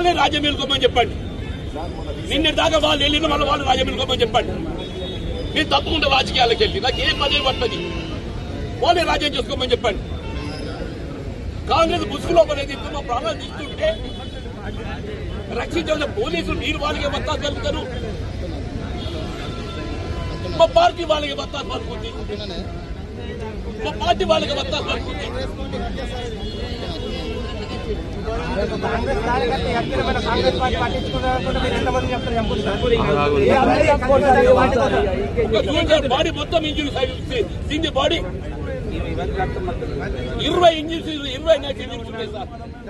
వాళ్ళే రాజ్యం వెళ్ళుకోమని చెప్పండి నిన్నటి దాకా వాళ్ళు వెళ్ళిన మళ్ళీ వాళ్ళు రాజ్యం వెళ్ళుకోమని చెప్పండి నేను తప్పకుండా రాజకీయాలకు వెళ్ళి నాకు ఏ పదే పట్టది వాళ్ళే రాజ్యం చేసుకోమని చెప్పండి కాంగ్రెస్ ముసుగులో పడేది మా ప్రాణాలు తీసుకుంటే రక్షించాల్సిన పోలీసులు మీరు వాళ్ళకి వత్తా కలుగుతారు మా పార్టీ వాళ్ళకి వత్తా పలుకుంది మా పార్టీ వాళ్ళకి వత్తా పలుకుంది కాంగ్రెస్ కార్యకర్త ఎక్కడ మన కాంగ్రెస్ పార్టీ పట్టించుకున్నారనుకుంటే మీరు ఎంతమంది చెప్తారు చంపుతున్నారు ఏ అందరూ చంపుకుంటారు, ఏ వాటి కోసం? ఒక చూసారు బాడీ మొత్తం ఇంజురీ సింది బాడీ ఇరవై ఇంజరీస్ ఇరవై నైఫ్ ఇంజరీస్ ఉన్నాయి సార్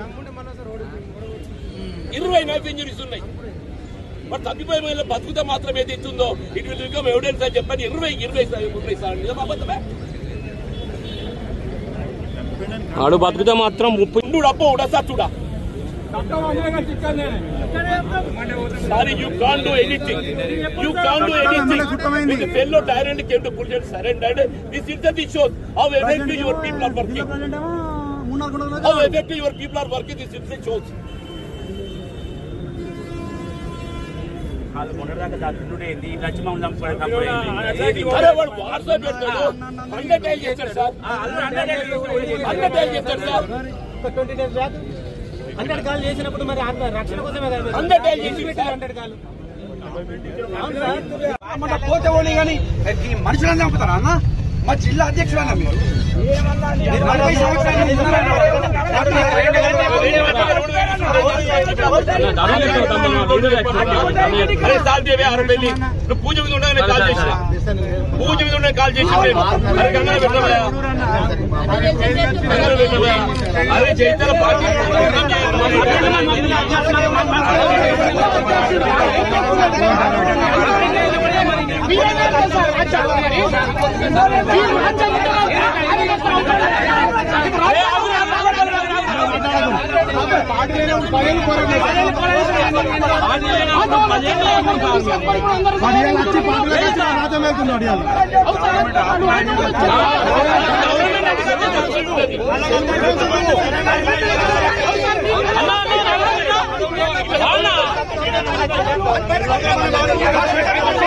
ఇరవై నైఫ్ ఇంజరీస్ ఉన్నాయి మరి తప్పిపోయే మహిళ బతుకుతా మాత్రం ఏది ఇస్తుందో ఇటు విల్ ఎవిడెన్స్ అని చెప్పని ఇరవై ఇరవై సార్ ఉన్నాయి సార్ నిజం అబద్ధమే ఆడు బతుకుతే మాత్రం ముప్పై ఉండు అప్పో ఉడా సార్ చూడా Sorry, you can't do anything. You can't do anything. With the fellow tyrant came to put it surrendered. This incident shows how effective your people are working. How effective your people are working. This incident shows. వాళ్ళు మొన్నటిదాకా దాచుకుంటుంటే ఏంది ఈ లక్ష్మీ మమ్మల్ని చంపుకోవడం చంపుకోవడం ఏంది? అరే వాడు WhatsApp పెడతాడు అండర్టైల్ చేస్తాడు సార్ అండర్టైల్ చేస్తాడు సార్ ఒక twenty days back hundred call చేసినప్పుడు మరి ఆత్మ రక్షణ కోసమే కదా మీరు హండ్రెడ్ చేసి హండ్రెడ్ కాల్ అవును సార్ మన పోతే ఓడి కానీ ఈ మనుషులను చంపుతారా అన్న మా జిల్లా అధ్యక్షుడన్నా మీరు మీరు నలభై సంవత్సరాలు అరే సార్ దేవే ఆరు వెళ్ళి నువ్వు పూజ మీద ఉండగానే కాల్ చేసిన పూజ మీద ఉండగానే కాల్ చేసిన నేను అరే గంగా పెట్టబోయా గంగా పెట్టబోయా అరే చైతన్య పార్టీ అన్నా